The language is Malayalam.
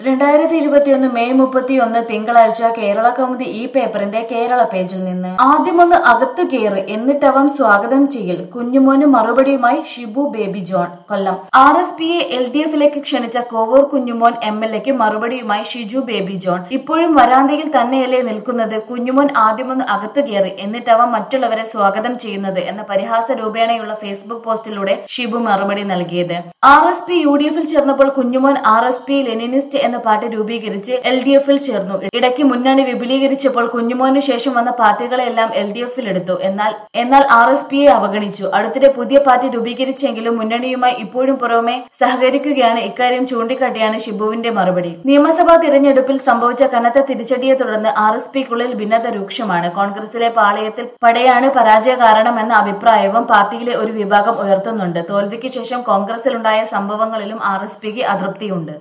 രണ്ടായിരത്തി ഇരുപത്തിയൊന്ന് മെയ് മുപ്പത്തിയൊന്ന് തിങ്കളാഴ്ച കേരള കൗമുദി ഈ പേപ്പറിന്റെ കേരള പേജിൽ നിന്ന് ആദ്യമൊന്ന് അകത്ത് കയറ് എന്നിട്ടവൻ സ്വാഗതം ചെയ്യൽ കുഞ്ഞുമോന് മറുപടിയുമായി ഷിബു ബേബി ജോൺ കൊല്ലം ആർ എസ് പിയെ എൽ ഡി എഫിലേക്ക് ക്ഷണിച്ച കോവൂർ കുഞ്ഞുമോൻ എം എൽ എക്ക് മറുപടിയുമായി ഷിജു ബേബി ജോൺ ഇപ്പോഴും വരാന്തയിൽ തന്നെയല്ലേ നിൽക്കുന്നത് കുഞ്ഞുമോൻ ആദ്യമൊന്ന് അകത്ത് കയറി എന്നിട്ടവൻ മറ്റുള്ളവരെ സ്വാഗതം ചെയ്യുന്നത് എന്ന പരിഹാസ രൂപേണയുള്ള ഫേസ്ബുക്ക് പോസ്റ്റിലൂടെ ഷിബു മറുപടി നൽകിയത് R S P U D എഫിൽ ചേർന്നപ്പോൾ Kunjumon R S P Leninist എന്ന പാർട്ടി രൂപീകരിച്ച് എൽ ഡി എഫിൽ ചേർന്നു ഇടയ്ക്ക് മുന്നണി വിപുലീകരിച്ചപ്പോൾ കുഞ്ഞുമോന് ശേഷം വന്ന പാർട്ടികളെല്ലാം എൽ ഡി എഫിൽ എടുത്തു എന്നാൽ എന്നാൽ ആർ എസ് പിയെ അവഗണിച്ചു അടുത്തിടെ പുതിയ പാർട്ടി രൂപീകരിച്ചെങ്കിലും മുന്നണിയുമായി ഇപ്പോഴും പുറമെ സഹകരിക്കുകയാണ് ഇക്കാര്യം ചൂണ്ടിക്കാട്ടിയാണ് ഷിബുവിന്റെ മറുപടി നിയമസഭാ തിരഞ്ഞെടുപ്പിൽ സംഭവിച്ച കനത്ത തിരിച്ചടിയെ തുടർന്ന് ആർ എസ് പിക്കുള്ളിൽ ഭിന്നത രൂക്ഷമാണ് കോൺഗ്രസിലെ പാളയത്തിൽ പടയാണ് പരാജയ കാരണമെന്ന അഭിപ്രായവും പാർട്ടിയിലെ ഒരു വിഭാഗം ഉയർത്തുന്നുണ്ട് തോൽവിക്ക് ശേഷം കോൺഗ്രസിലുണ്ടായ സംഭവങ്ങളിലും ആർ എസ് പിക്ക് അതൃപ്തിയുണ്ട്